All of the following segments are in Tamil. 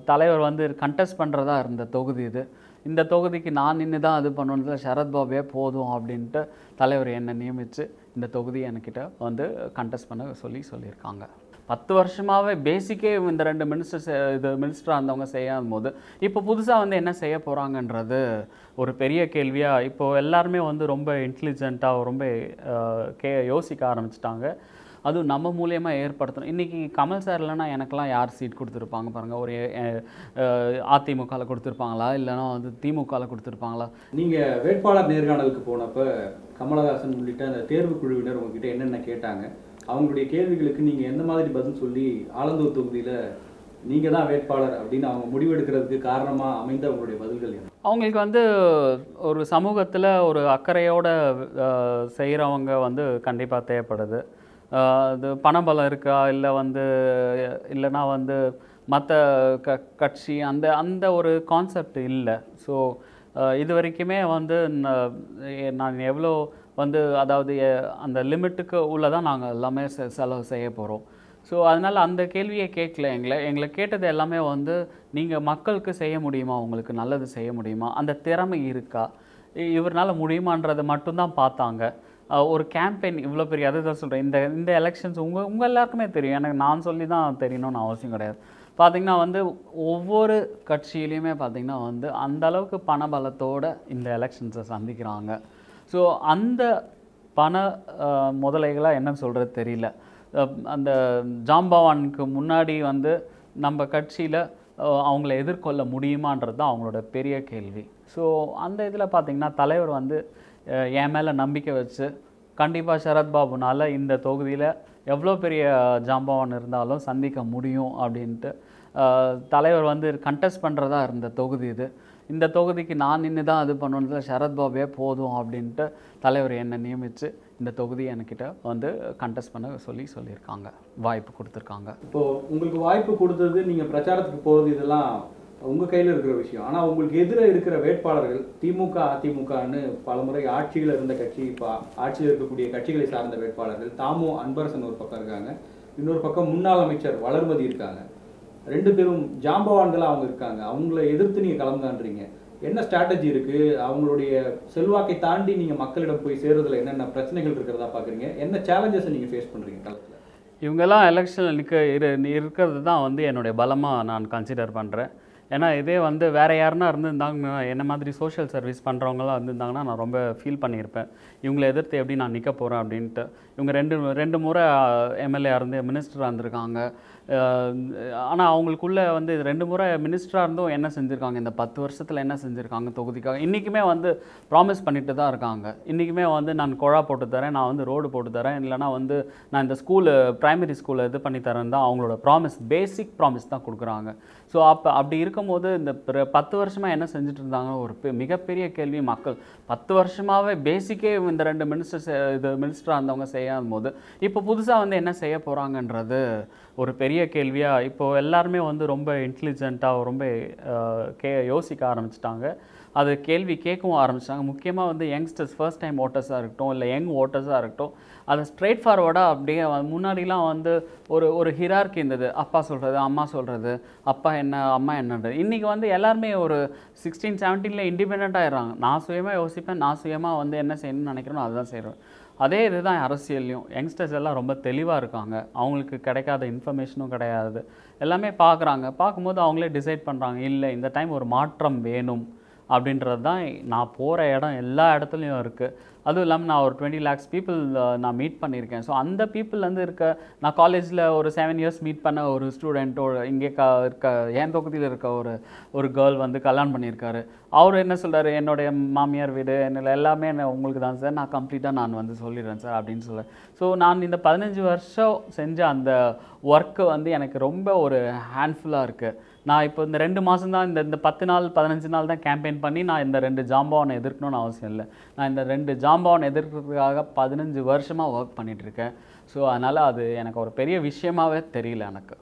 தலைவர் வந்து கண்டெஸ்ட் பண்ணுறதா இருந்த தொகுதி இது இந்த தொகுதிக்கு நான் நின்று தான் இது பண்ணணுன்றதுல சரத்பாபே போதும் அப்படின்ட்டு தலைவர் என்னை நியமித்து இந்த தொகுதியை என்கிட்ட வந்து கண்டெஸ்ட் பண்ண சொல்லி சொல்லியிருக்காங்க பத்து வருஷமாகவே பேசிக்கே இந்த ரெண்டு மினிஸ்டர்ஸ் இது மினிஸ்டராக இருந்தவங்க செய்யாத போது இப்போ புதுசாக வந்து என்ன செய்ய போகிறாங்கன்றது ஒரு பெரிய கேள்வியாக இப்போது எல்லாருமே வந்து ரொம்ப இன்டெலிஜென்ட்டாக ரொம்ப அஹ், கே யோசிக்க ஆரம்பிச்சிட்டாங்க அதுவும் நம்ம மூலியமாக ஏற்படுத்தணும் இன்றைக்கி கமல் சார் இல்லைன்னா எனக்கெல்லாம் யார் சீட் கொடுத்துருப்பாங்க பாருங்கள் ஒரு அதிமுகவில் கொடுத்துருப்பாங்களா இல்லைன்னா வந்து திமுகவில் கொடுத்துருப்பாங்களா நீங்க வேட்பாளர் நேர்காணலுக்கு போனப்ப கமலஹாசன் உள்ளிட்ட அந்த தேர்வு குழுவினர் உங்ககிட்ட என்னென்ன கேட்டாங்க அவங்களுடைய கேள்விகளுக்கு நீங்க எந்த மாதிரி பதில் சொல்லி ஆலந்தூர் தொகுதியில நீங்க தான் வேட்பாளர் அப்படின்னு அவங்க முடிவெடுக்கிறதுக்கு காரணமா அமைந்த உங்களுடைய பதில்கள் என்ன அவங்களுக்கு வந்து ஒரு சமூகத்தில் ஒரு அக்கறையோட செய்கிறவங்க வந்து கண்டிப்பாக தேவைப்படுது அஹ் அது பணபலம் இருக்கா இல்லை வந்து இல்லைன்னா வந்து மற்ற க கட்சி அந்த அந்த ஒரு கான்செப்ட் இல்லை ஸோ இது வரைக்குமே வந்து ந- எ- நான் எவ்வளோ வந்து அதாவது எ- அந்த லிமிட்டுக்கு உள்ள தான் நாங்கள் எல்லாமே செ- செலவு செய்ய போகிறோம் ஸோ அதனால் அந்த கேள்வியை கேட்கல எங்களை எங்களை கேட்டது எல்லாமே வந்து நீங்கள் மக்களுக்கு செய்ய முடியுமா உங்களுக்கு நல்லது செய்ய முடியுமா அந்த திறமை இருக்கா இ- இவர்னால முடியுமான்றதை மட்டும்தான் பார்த்தாங்க அஹ் ஒரு கேம்பெயின் இவ்வளோ பெரிய அதுதான் சொல்கிறேன் இந்த இந்த எலெக்ஷன்ஸ் உங்கள் உங்கள் எல்லாருக்குமே தெரியும் எனக்கு நான் சொல்லி தான் தெரியணும்னு அவசியம் கிடையாது பார்த்தீங்கன்னா வந்து ஒவ்வொரு கட்சியிலையுமே பார்த்தீங்கன்னா வந்து அந்த அளவுக்கு பணபலத்தோட இந்த எலெக்ஷன்ஸை சந்திக்கிறாங்க ஸோ அந்த பண அஹ், முதலைகளாக என்னன்னு சொல்கிறது தெரியல அஹ், அந்த ஜாம்பவானுக்கு முன்னாடி வந்து நம்ம கட்சியில் அவங்கள எதிர்கொள்ள முடியுமான்றது தான் அவங்களோட பெரிய கேள்வி ஸோ அந்த இதில் பார்த்தீங்கன்னா தலைவர் வந்து அஹ், என் மேலே நம்பிக்கை வச்சு கண்டிப்பாக சரத்பாபுனால இந்த தொகுதியில் எவ்வளோ பெரிய ஜாம்பவான் இருந்தாலும் சந்திக்க முடியும் அப்படின்ட்டு அஹ், தலைவர் வந்து கண்டெஸ்ட் பண்ணுறதா இருந்த தொகுதி இது இந்த தொகுதிக்கு நான் நின்று தான் இது பண்ணணுன்றதுல சரத்பாபே போதும் அப்படின்ட்டு தலைவர் என்னை நியமித்து இந்த தொகுதியை என்கிட்ட வந்து கண்டெஸ்ட் பண்ண சொல்லி சொல்லியிருக்காங்க வாய்ப்பு கொடுத்துருக்காங்க இப்போ உங்களுக்கு வாய்ப்பு கொடுத்தது நீங்க பிரச்சாரத்துக்கு போறது இதெல்லாம் உங்க கையில இருக்கிற விஷயம் ஆனா உங்களுக்கு எதிர இருக்கிற வேட்பாளர்கள் திமுக அதிமுகன்னு பலமுறை ஆட்சியில் இருந்த கட்சி இப்போ ஆட்சியில் இருக்கக்கூடிய கட்சிகளை சார்ந்த வேட்பாளர்கள் தாமு அன்பரசன் ஒரு பக்கம் இருக்காங்க இன்னொரு பக்கம் முன்னாள் அமைச்சர் வளர்மதி இருக்காங்க ரெண்டு பேரும் ஜாம்பவான்களா அவங்க இருக்காங்க அவங்கள எதிர்த்து நீங்க கலந்தான்றீங்க என்ன ஸ்ட்ராட்டஜி இருக்கு அவங்களுடைய செல்வாக்கை தாண்டி நீங்க மக்களிடம் போய் சேர்றதுல என்னென்ன பிரச்சனைகள் இருக்கிறதா பாக்குறீங்க என்ன சேலஞ்சஸ் நீங்க ஃபேஸ் பண்றீங்க களத்துல இவங்கெல்லாம் எலெக்ஷனில் நிற்க இரு இருக்கிறது தான் வந்து என்னுடைய பலமாக நான் கன்சிடர் பண்ணுறேன் ஏன்னா இதே வந்து வேறு யாருன்னா இருந்திருந்தாங்கன்னா என்ன மாதிரி சோஷியல் சர்வீஸ் பண்ணுறவங்களாம் இருந்திருந்தாங்கன்னா நான் ரொம்ப ஃபீல் பண்ணியிருப்பேன் இவங்களை எதிர்த்து எப்படி நான் நிற்க போகிறேன் அப்படின்ட்டு இவங்க ரெண்டு ரெண்டு முறை எம்எல்ஏ இருந்து மினிஸ்டராக இருந்திருக்காங்க ஆனால் அவங்களுக்குள்ள வந்து ரெண்டு முறை மினிஸ்டராக இருந்தும் என்ன செஞ்சுருக்காங்க இந்த பத்து வருஷத்தில் என்ன செஞ்சுருக்காங்க தொகுதிக்காக இன்றைக்குமே வந்து ப்ராமிஸ் பண்ணிட்டு தான் இருக்காங்க இன்றைக்குமே வந்து நான் குழா போட்டு தரேன் நான் வந்து ரோடு போட்டு தரேன் இல்லைனா வந்து நான் இந்த ஸ்கூலு ப்ரைமரி ஸ்கூலில் இது பண்ணி தரேன் தான் அவங்களோட ப்ராமிஸ் பேசிக் ப்ராமிஸ் தான் கொடுக்குறாங்க ஸோ அப்போ அப்படி இருக்கும்போது இந்த பிற- பத்து வருஷமாக என்ன செஞ்சுட்டு இருந்தாங்க ஒரு பெ- மிகப்பெரிய கேள்வி மக்கள் பத்து வருஷமாகவே பேசிக்கே இந்த ரெண்டு மினிஸ்டர்ஸ் இது மினிஸ்டராக இருந்தவங்க செய்யாத போது இப்போ புதுசாக வந்து என்ன செய்ய போகிறாங்கன்றது ஒரு பெரிய கேள்வியாக இப்போது எல்லாருமே வந்து ரொம்ப இன்டெலிஜென்ட்டாக ரொம்ப அஹ், கே யோசிக்க ஆரம்பிச்சிட்டாங்க அது கேள்வி கேட்கவும் ஆரம்பிச்சிட்டாங்க முக்கியமாக வந்து யங்ஸ்டர்ஸ் ஃபர்ஸ்ட் டைம் ஓட்டர்ஸாக இருக்கட்டும் இல்லை யங் ஓட்டர்ஸாக இருக்கட்டும் அதை ஸ்ட்ரெயிட் ஃபார்வர்டாக அப்படியே வ- முன்னாடிலாம் வந்து ஒரு ஒரு ஹிரார்கி இருந்தது அப்பா சொல்கிறது அம்மா சொல்கிறது அப்பா என்ன அம்மா என்னன்றது இன்றைக்கி வந்து எல்லாருமே ஒரு சிக்ஸ்டீன் செவன்டீனில் இண்டிபெண்ட் ஆயிடுறாங்க நான் சுயமாக யோசிப்பேன் நான் சுயமாக வந்து என்ன செய்யணும்னு நினைக்கிறேனோ அதுதான் செய்கிறேன் அதே இதுதான் அரசியல்லையும் யங்ஸ்டர்ஸ் எல்லாம் ரொம்ப தெளிவாக இருக்காங்க அவங்களுக்கு கிடைக்காத இன்ஃபர்மேஷனும் கிடையாது எல்லாமே பார்க்குறாங்க பார்க்கும்போது அவங்களே டிசைட் பண்ணுறாங்க இல்லை இந்த டைம் ஒரு மாற்றம் வேணும் அப்படின்றது தான் நான் போகிற இடம் எல்லா இடத்துலையும் இருக்குது அதுவும் இல்லாமல் நான் ஒரு டுவெண்ட்டி லேக்ஸ் பீப்புள் நான் மீட் பண்ணியிருக்கேன் ஸோ அந்த பீப்புள்லேருந்து இருக்க நான் காலேஜில் ஒரு செவன் இயர்ஸ் மீட் பண்ண ஒரு ஸ்டூடெண்ட்டோட இங்கே க இருக்க என் தொகுதியில் இருக்க ஒரு ஒரு கேர்ள் வந்து கல்யாணம் பண்ணியிருக்காரு அவர் என்ன சொல்றாரு என்னுடைய மாமியார் வீடு என்னில் எல்லாமே என்ன உங்களுக்கு தான் சார் நான் கம்ப்ளீட்டாக நான் வந்து சொல்லிடுறேன் சார் அப்படின்னு சொல்ல ஸோ நான் இந்த பதினஞ்சு வருஷம் செஞ்ச அந்த ஒர்க்கு வந்து எனக்கு ரொம்ப ஒரு ஹேண்ட்ஃபுல்லாக இருக்குது நான் இப்போ இந்த ரெண்டு மாதம் தான் இந்த இந்த பத்து நாள் பதினஞ்சு நாள் தான் கேம்பெயின் பண்ணி நான் இந்த ரெண்டு ஜாம்பவானை எதிர்க்கணும்னு அவசியம் இல்லை நான் இந்த ரெண்டு ஜாம்பவான் எதிர்க்கிறதுக்காக பதினஞ்சு வருஷமாக ஒர்க் பண்ணிட்டு இருக்கேன் ஸோ அதனால் அது எனக்கு ஒரு பெரிய விஷயமாவே தெரியல எனக்கு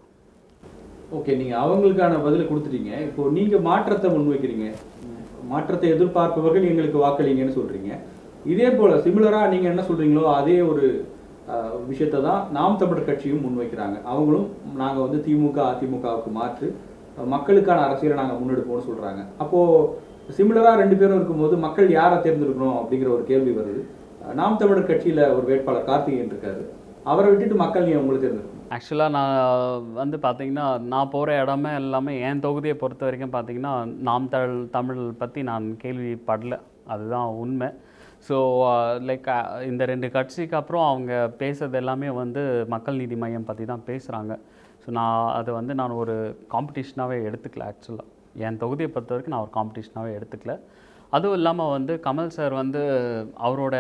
ஓகே நீங்க அவங்களுக்கான பதிலை கொடுத்துட்டீங்க இப்போ நீங்க மாற்றத்தை முன்வைக்கிறீங்க மாற்றத்தை எதிர்பார்ப்பவர்கள் எங்களுக்கு வாக்களிங்கன்னு சொல்றீங்க இதே போல சிமிலரா நீங்க என்ன சொல்றீங்களோ அதே ஒரு அஹ், விஷயத்தை தான் நாம் தமிழர் கட்சியும் முன்வைக்கிறாங்க அவங்களும் நாங்க வந்து திமுக அதிமுகவுக்கு மாற்று மக்களுக்கான அரசியலை நாங்கள் முன்னெடுப்போம்னு சொல்கிறாங்க அப்போது சிமிலராக ரெண்டு பேரும் இருக்கும்போது மக்கள் யாரை தேர்ந்தெடுக்கணும் அப்படிங்கிற ஒரு கேள்வி வருது நாம் தமிழர் கட்சியில் ஒரு வேட்பாளர் கார்த்திகேயன் இருக்காரு அவரை விட்டுட்டு மக்கள் நீ உங்களுக்கு தேர்ந்தெடுக்கணும் ஆக்சுவலாக நான் வந்து பார்த்தீங்கன்னா நான் போகிற இடமே எல்லாமே என் தொகுதியை பொறுத்த வரைக்கும் பார்த்தீங்கன்னா நாம் தமிழ் தமிழ் பற்றி நான் கேள்விப்படல அதுதான் உண்மை ஸோ லைக் இந்த ரெண்டு கட்சிக்கு அப்புறம் அவங்க பேசுறது எல்லாமே வந்து மக்கள் நீதி மையம் பற்றி தான் பேசுகிறாங்க ஸோ நான் அதை வந்து நான் ஒரு காம்படிஷனாகவே எடுத்துக்கல ஆக்சுவலாக என் தொகுதியை பொறுத்த வரைக்கும் நான் ஒரு காம்படிஷனாகவே எடுத்துக்கல அதுவும் இல்லாமல் வந்து கமல் சார் வந்து அவரோட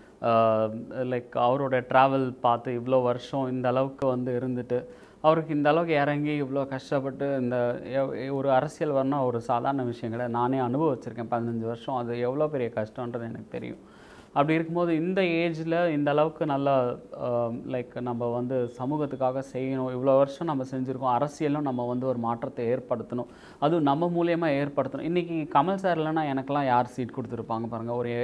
லைக் அவரோட ட்ராவல் பார்த்து இவ்வளோ வருஷம் இந்த அளவுக்கு வந்து இருந்துட்டு அவருக்கு இந்த அளவுக்கு இறங்கி இவ்வளோ கஷ்டப்பட்டு இந்த எவ்- ஒரு அரசியல் வரணும் ஒரு சாதாரண விஷயங்களை நானே அனுபவிச்சிருக்கேன் பதினஞ்சு வருஷம் அது எவ்வளோ பெரிய கஷ்டன்றது எனக்கு தெரியும் அப்படி இருக்கும்போது இந்த ஏஜில் இந்த அளவுக்கு நல்லா லைக் நம்ம வந்து சமூகத்துக்காக செய்யணும் இவ்வளோ வருஷம் நம்ம செஞ்சுருக்கோம் அரசியலும் நம்ம வந்து ஒரு மாற்றத்தை ஏற்படுத்தணும் அதுவும் நம்ம மூலியமாக ஏற்படுத்தணும் இன்றைக்கி கமல் சார் இல்லைன்னா எனக்கெல்லாம் யார் சீட் கொடுத்துருப்பாங்க பாருங்கள் ஒரு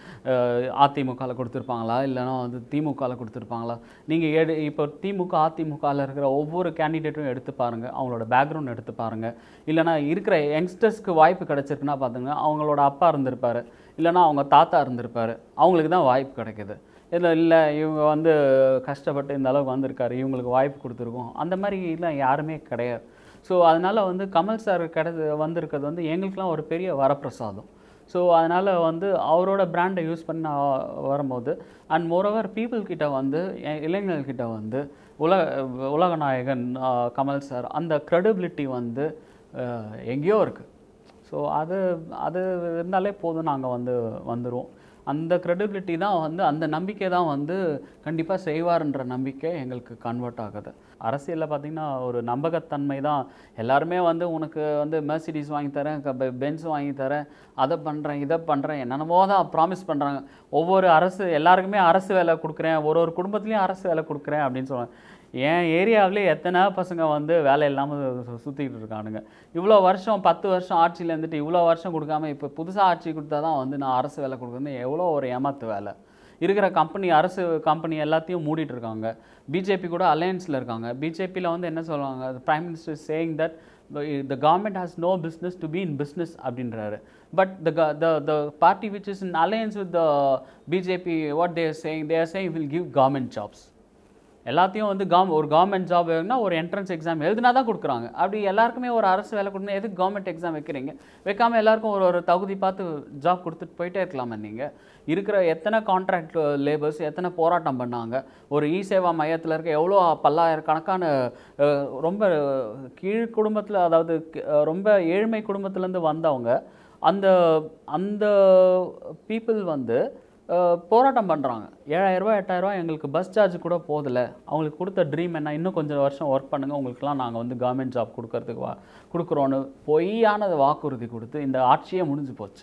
அதிமுகவில் கொடுத்துருப்பாங்களா இல்லைன்னா வந்து திமுகவில் கொடுத்துருப்பாங்களா நீங்கள் எடு இப்போ திமுக அதிமுகவில் இருக்கிற ஒவ்வொரு கேண்டிடேட்டும் எடுத்து பாருங்கள் அவங்களோட பேக்ரவுண்ட் எடுத்து பாருங்கள் இல்லைன்னா இருக்கிற யங்ஸ்டர்ஸ்க்கு வாய்ப்பு கிடச்சிருக்குன்னா பார்த்துங்க அவங்களோட அப்பா இருந்திருப்பாரு இல்லைன்னா அவங்க தாத்தா இருந்திருப்பாரு அவங்களுக்கு தான் வாய்ப்பு கிடைக்குது இல்லை இல்லை இவங்க வந்து கஷ்டப்பட்டு இந்த அளவுக்கு வந்திருக்காரு இவங்களுக்கு வாய்ப்பு கொடுத்துருக்கோம் அந்த மாதிரி இல்லை யாருமே கிடையாது ஸோ அதனால் வந்து கமல் சார் கிடைது வந்திருக்கிறது வந்து எங்களுக்கெல்லாம் ஒரு பெரிய வரப்பிரசாதம் ஸோ அதனால் வந்து அவரோட பிராண்டை யூஸ் பண்ணி நான் வரும்போது அண்ட் மோரோவர் பீப்புள் கிட்ட வந்து எ- இளைஞர்கள்கிட்ட வந்து உலக உலகநாயகன் ஆஹ், கமல் சார் அந்த க்ரெடிபிலிட்டி வந்து ஆஹ், எங்கேயோ இருக்குது ஸோ அது அது இருந்தாலே போதும் நாங்கள் வந்து வந்துடுவோம் அந்த க்ரெடிபிலிட்டி தான் வந்து அந்த நம்பிக்கை தான் வந்து கண்டிப்பாக செய்வார்ன்ற நம்பிக்கை எங்களுக்கு கன்வெர்ட் ஆகுது அரசியலில் பார்த்திங்கன்னா ஒரு நம்பகத்தன்மை தான் எல்லாருமே வந்து உனக்கு வந்து மெர்சிடிஸ் வாங்கி தரேன் பென்ஸ் வாங்கி தரேன் அதை பண்ணுறேன் இதை பண்ணுறேன் என்னென்னமோ தான் ப்ராமிஸ் பண்ணுறாங்க ஒவ்வொரு அரசு எல்லாருக்குமே அரசு வேலை கொடுக்குறேன் ஒரு ஒரு குடும்பத்துலேயும் அரசு வேலை கொடுக்குறேன் அப்படின்னு சொல்லுவாங்க என் ஏரியாவிலே எத்தனை பசங்க வந்து வேலை இல்லாமல் சுற்றிக்கிட்டு இருக்கானுங்க இவ்வளோ வருஷம் பத்து வருஷம் ஆட்சியில் இருந்துட்டு இவ்வளோ வருஷம் கொடுக்காம இப்போ புதுசாக ஆட்சி கொடுத்தா தான் வந்து நான் அரசு வேலை கொடுக்குறது எவ்வளோ ஒரு ஏமாத்து வேலை இருக்கிற கம்பெனி அரசு கம்பெனி எல்லாத்தையும் மூடிட்டு இருக்காங்க பிஜேபி கூட அலையன்ஸில் இருக்காங்க பிஜேபியில் வந்து என்ன சொல்லுவாங்க prime minister saying that the government has no business to be in business அப்படின்றாரு but the the the party which is in alliance with the BJP what they're saying they're saying will give government jobs எல்லாத்தையும் வந்து காம் ஒரு கவர்மெண்ட் ஜாப் வேணும்னா ஒரு என்ட்ரன்ஸ் எக்ஸாம் எழுதினா தான் கொடுக்குறாங்க அப்படி எல்லாருக்குமே ஒரு அரசு வேலை கொடுக்கணும் எதுக்கு கவர்மெண்ட் எக்ஸாம் வைக்கிறீங்க வைக்காம எல்லாருக்கும் ஒரு ஒரு தகுதி பார்த்து ஜாப் கொடுத்துட்டு போயிட்டே இருக்கலாமே நீங்கள் இருக்கிற எத்தனை கான்ட்ராக்ட் லேபர்ஸ் எத்தனை போராட்டம் பண்ணாங்க ஒரு இ சேவா மையத்தில் இருக்க எவ்வளோ பல்லாயிரக்கணக்கான அஹ், ரொம்ப கீழ் குடும்பத்தில் அதாவது கி- அஹ், ரொம்ப ஏழ்மை குடும்பத்துலேருந்து வந்தவங்க அந்த அந்த பீப்புள் வந்து அஹ், போராட்டம் பண்ணுறாங்க ஏழாயிரரூபா எட்டாயிரரூபா எங்களுக்கு பஸ் சார்ஜ் கூட போதில்ல அவங்களுக்கு கொடுத்த ட்ரீம் என்ன இன்னும் கொஞ்சம் வருஷம் ஒர்க் பண்ணுங்கள் உங்களுக்குலாம் நாங்கள் வந்து கவர்மெண்ட் ஜாப் கொடுக்கறதுக்கு வா கொடுக்குறோன்னு பொய்யான வாக்குறுதி கொடுத்து இந்த ஆட்சியே முடிஞ்சு போச்சு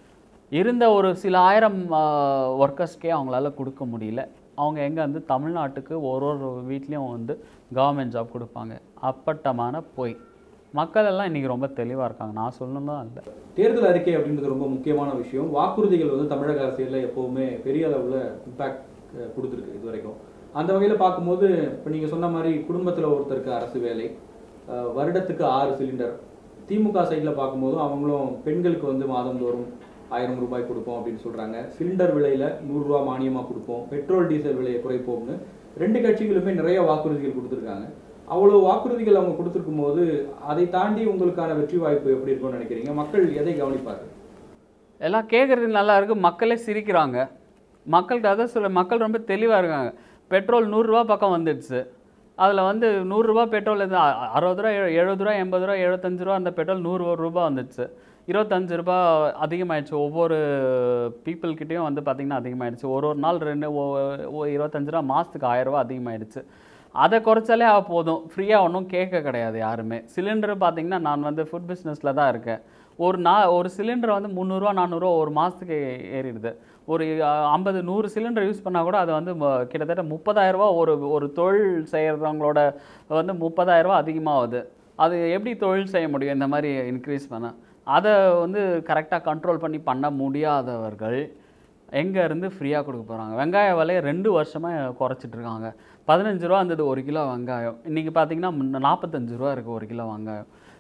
இருந்த ஒரு சில ஆயிரம் ஒர்க்கர்ஸ்க்கே அவங்களால கொடுக்க முடியல அவங்க எங்கே வந்து தமிழ்நாட்டுக்கு ஒரு ஒரு வீட்லேயும் வந்து கவர்மெண்ட் ஜாப் கொடுப்பாங்க அப்பட்டமான பொய் மக்கள் எல்லாம் இன்றைக்கி ரொம்ப தெளிவாக இருக்காங்க நான் சொல்லணும் இல்லை தேர்தல் அறிக்கை அப்படின்றது ரொம்ப முக்கியமான விஷயம் வாக்குறுதிகள் வந்து தமிழக அரசியலில் எப்போவுமே பெரிய அளவில் இம்பேக்ட் கொடுத்துருக்கு இது வரைக்கும் அந்த வகையில் பார்க்கும்போது இப்போ நீங்கள் சொன்ன மாதிரி குடும்பத்தில் ஒருத்தருக்கு அரசு வேலை அஹ், வருடத்துக்கு ஆறு சிலிண்டர் திமுக சைடில் பார்க்கும்போதும் அவங்களும் பெண்களுக்கு வந்து மாதந்தோறும் ஆயிரம் ரூபாய் கொடுப்போம் அப்படின்னு சொல்கிறாங்க சிலிண்டர் விலையில் நூறுரூவா மானியமாக கொடுப்போம் பெட்ரோல் டீசல் விலையை குறைப்போம்னு ரெண்டு கட்சிகளுமே நிறைய வாக்குறுதிகள் கொடுத்துருக்காங்க அவ்வளோ வாக்குறுதிகள் அவங்க கொடுத்துருக்கும் போது அதை தாண்டி உங்களுக்கான வெற்றி வாய்ப்பு எப்படி இருக்கும்னு நினைக்கிறீங்க மக்கள் எதை கவனிப்பார்கள் எல்லாம் கேட்குறது நல்லா இருக்கு மக்களே சிரிக்கிறாங்க மக்கள்கிட்ட அதை சொல்ல மக்கள் ரொம்ப தெளிவாக இருக்காங்க பெட்ரோல் நூறுரூவா பக்கம் வந்துடுச்சு அதில் வந்து நூறுரூவா பெட்ரோல் இது அ- அறுபது ரூபா எழு- எழுபது ரூபா எண்பது ரூபா எழுபத்தஞ்சு ரூபா அந்த பெட்ரோல் நூறு ரூபா வந்துடுச்சு இருபத்தஞ்சு ரூபா அதிகமாயிடுச்சு ஒவ்வொரு பீப்புள்கிட்டையும் வந்து பார்த்திங்கன்னா அதிகமாயிடுச்சு ஒரு ஒரு நாள் ரெண்டு ஒ- ஒ- இருபத்தஞ்சு ரூபா மாதத்துக்கு ஆயிரம் ரூபா அதிகமாயிடுச்சு அதை குறைச்சாலே அவ போதும் ஃப்ரீயாக ஒன்றும் கேட்க கிடையாது யாருமே சிலிண்டர் பார்த்தீங்கன்னா நான் வந்து ஃபுட் பிஸ்னஸில் தான் இருக்கேன் ஒரு நா ஒரு சிலிண்டர் வந்து முந்நூறுரூவா நானூறுரூவா ஒரு மாதத்துக்கு ஏறிடுது ஒரு ஐம்பது நூறு சிலிண்டர் யூஸ் பண்ணால் கூட அது வந்து ம- கிட்டத்தட்ட முப்பதாயிரரூபா ஒரு ஒரு தொழில் செய்கிறவங்களோட வந்து முப்பதாயிரரூபா அதிகமாகுது அது எப்படி தொழில் செய்ய முடியும் இந்த மாதிரி இன்க்ரீஸ் பண்ண அதை வந்து கரெக்டாக கண்ட்ரோல் பண்ணி பண்ண முடியாதவர்கள் எங்க இருந்து ஃப்ரீயாக கொடுக்க போகிறாங்க வெங்காய விலையை ரெண்டு வருஷமாக குறைச்சிட்டு இருக்காங்க பதினஞ்சு ரூபா இருந்தது ஒரு கிலோ வெங்காயம் இன்றைக்கி பார்த்தீங்கன்னா முன்ன- நாற்பத்தஞ்சு ரூபா இருக்குது ஒரு கிலோ வெங்காயம்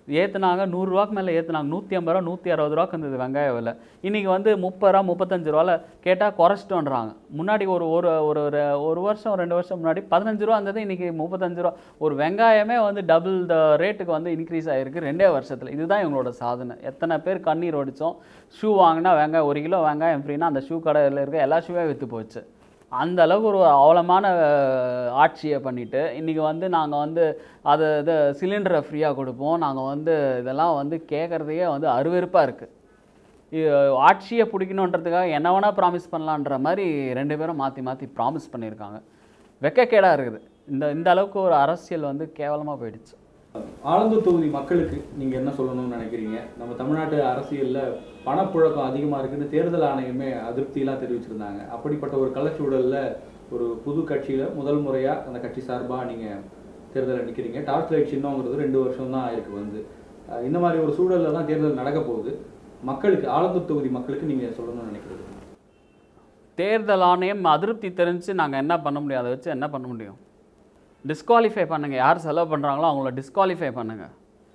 ஏற்றுனாங்க நூறுரூவாக்கு மேலே ஏற்றுனாங்க நூற்றி ஐம்பது ரூபா நூற்றி அறுபது ரூபாக்கு இருந்தது வெங்காய விலை இன்றைக்கி வந்து முப்பது ரூபா முப்பத்தஞ்சு ரூபாவில் கேட்டால் குறைச்சிட்டோன்றாங்க முன்னாடி ஒரு ஒரு ஒரு ஒரு ஒரு வருஷம் ரெண்டு வருஷம் முன்னாடி பதினஞ்சு ரூபா இருந்தது இன்றைக்கி முப்பத்தஞ்சு ரூபா ஒரு வெங்காயமே வந்து டபுள் த ரேட்டுக்கு வந்து இன்க்ரீஸ் ஆகிருக்கு ரெண்டே வருஷத்தில் இதுதான் இவங்களோட சாதனை எத்தனை பேர் கண்ணீர் ஒடிச்சோம் ஷூ வாங்கினா வெங்காயம் ஒரு கிலோ வெங்காயம் ஃப்ரீனா அந்த ஷூ கடையில் இருக்க எல்லா ஷூவே விற்று போச்சு அந்த அளவுக்கு ஒரு அவலமான அஹ், ஆட்சியை பண்ணிட்டு இன்றைக்கி வந்து நாங்கள் வந்து அது இது சிலிண்டரை ஃப்ரீயாக கொடுப்போம் நாங்கள் வந்து இதெல்லாம் வந்து கேட்குறதையே வந்து அருவெருப்பாக இருக்குது ஆட்சியை பிடிக்கணுன்றதுக்காக என்ன வேணால் ப்ராமிஸ் பண்ணலான்ற மாதிரி ரெண்டு பேரும் மாற்றி மாற்றி ப்ராமிஸ் பண்ணியிருக்காங்க வெக்கக்கேடாக இருக்குது இந்த இந்த அளவுக்கு ஒரு அரசியல் வந்து கேவலமாக போயிடுச்சு ஆலந்தூர் தொகுதி மக்களுக்கு நீங்க என்ன சொல்லணும்னு நினைக்கிறீங்க நம்ம தமிழ்நாட்டு அரசியல்ல பணப்புழக்கம் அதிகமா இருக்குன்னு தேர்தல் ஆணையமே அதிருப்தியெல்லாம் தெரிவிச்சிருந்தாங்க அப்படிப்பட்ட ஒரு கள்ளச்சூழல்ல ஒரு புது கட்சியில முதல் முறையா அந்த கட்சி சார்பா நீங்க தேர்தலில் நிக்கிறீங்க டார்ச் லைட் சின்னங்கிறது ரெண்டு வருஷம் தான் ஆயிருக்கு வந்து அஹ் இந்த மாதிரி ஒரு சூழல்ல தான் தேர்தல் நடக்க போகுது மக்களுக்கு ஆலந்தூர் தொகுதி மக்களுக்கு நீங்க சொல்லணும்னு நினைக்கிறது தேர்தல் ஆணையம் அதிருப்தி தெரிஞ்சு நாங்கள் என்ன பண்ண முடியும் அதை வச்சு என்ன பண்ண முடியும் டிஸ்குவாலிஃபை பண்ணுங்க யார் செலவு பண்ணுறாங்களோ அவங்கள டிஸ்குவாலிஃபை பண்ணுங்க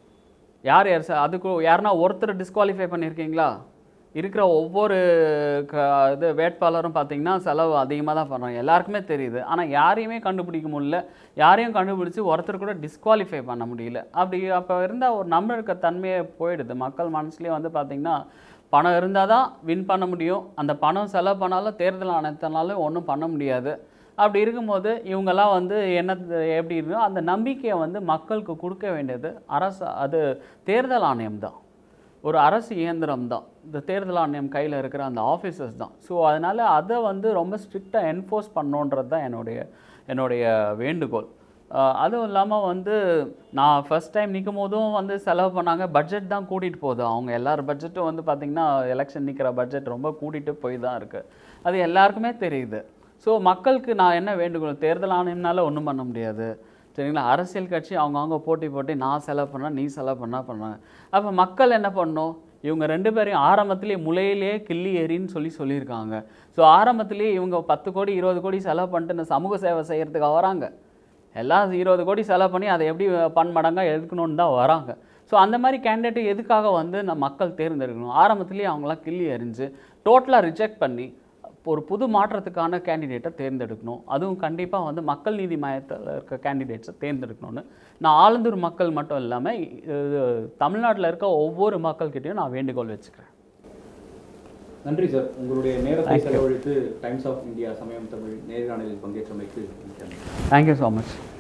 யார் யார் செ- அதுக்கு யாருன்னா ஒருத்தர் டிஸ்குவாலிஃபை பண்ணியிருக்கீங்களா இருக்கிற ஒவ்வொரு க இது வேட்பாளரும் பார்த்தீங்கன்னா செலவு அதிகமாக தான் பண்ணுறாங்க எல்லாருக்குமே தெரியுது ஆனால் யாரையுமே கண்டுபிடிக்க முடியல யாரையும் கண்டுபிடிச்சி ஒருத்தர் கூட டிஸ்குவாலிஃபை பண்ண முடியல அப்படி அப்போ இருந்தால் ஒரு நம்ம இருக்க தன்மையே போயிடுது மக்கள் மனசுலேயே வந்து பார்த்திங்கன்னா பணம் இருந்தால் தான் வின் பண்ண முடியும் அந்த பணம் செலவு பண்ணாலும் தேர்தல் ஆணையத்தினாலும் ஒன்றும் பண்ண முடியாது அப்படி இருக்கும்போது இவங்கெல்லாம் வந்து என்ன எப்படி இருக்கோ அந்த நம்பிக்கையை வந்து மக்களுக்கு கொடுக்க வேண்டியது அரசு அது தேர்தல் ஆணையம் தான் ஒரு அரசு இயந்திரம் தான் இந்த தேர்தல் ஆணையம் கையில் இருக்கிற அந்த ஆஃபீஸர்ஸ் தான் ஸோ அதனால் அதை வந்து ரொம்ப ஸ்ட்ரிக்டாக என்ஃபோர்ஸ் பண்ணணுன்றது தான் என்னுடைய என்னுடைய வேண்டுகோள் ஆஹ் அதுவும் இல்லாமல் வந்து நான் ஃபர்ஸ்ட் டைம் நிற்கும் போதும் வந்து செலவு பண்ணாங்க பட்ஜெட் தான் கூட்டிகிட்டு போகுது அவங்க எல்லார் பட்ஜெட்டும் வந்து பார்த்திங்கன்னா எலெக்ஷன் நிற்கிற பட்ஜெட் ரொம்ப கூட்டிகிட்டு போய் தான் இருக்குது அது எல்லாருக்குமே தெரியுது ஸோ மக்களுக்கு நான் என்ன வேண்டுகோள் தேர்தல் ஆணையம்னால ஒன்றும் பண்ண முடியாது சரிங்களா அரசியல் கட்சி அவங்கவுங்க போட்டி போட்டு நான் செலவு பண்ணா நீ செலவு பண்ணா பண்ணாங்க அப்போ மக்கள் என்ன பண்ணணும் இவங்க ரெண்டு பேரையும் ஆரம்பத்திலேயே முளையிலே கிள்ளி ஏறின்னு சொல்லி சொல்லியிருக்காங்க ஸோ ஆரம்பத்திலேயே இவங்க பத்து கோடி இருபது கோடி செலவு பண்ணிட்டு இந்த சமூக சேவை செய்கிறதுக்காக வராங்க எல்லாம் இருபது கோடி செலவு பண்ணி அதை எப்படி பன்மடங்காக எடுக்கணும்னு தான் வராங்க ஸோ அந்த மாதிரி கேண்டிடேட் எதுக்காக வந்து நம்ம மக்கள் தேர்ந்தெடுக்கணும் ஆரம்பத்திலேயே அவங்களாம் கிள்ளி எறிஞ்சு டோட்டலாக ரிஜெக்ட் பண்ணி ஒரு புது மாற்றத்துக்கான கேண்டிடேட்டை தேர்ந்தெடுக்கணும் அதுவும் கண்டிப்பாக வந்து மக்கள் நீதி மையத்தில் இருக்க கேண்டிடேட்ஸை தேர்ந்தெடுக்கணும்னு நான் ஆலந்தூர் மக்கள் மட்டும் இல்லாமல் தமிழ்நாட்டில் இருக்க ஒவ்வொரு மக்கள்கிட்டயும் நான் வேண்டுகோள் வச்சுக்கிறேன் நன்றி சார் உங்களுடைய நேரத்தை Thank you. செலவழித்து Times of India Samayam Tamil நேர்காணலில் பங்கேற்றமைக்கு மிக்க நன்றி. Thank you so much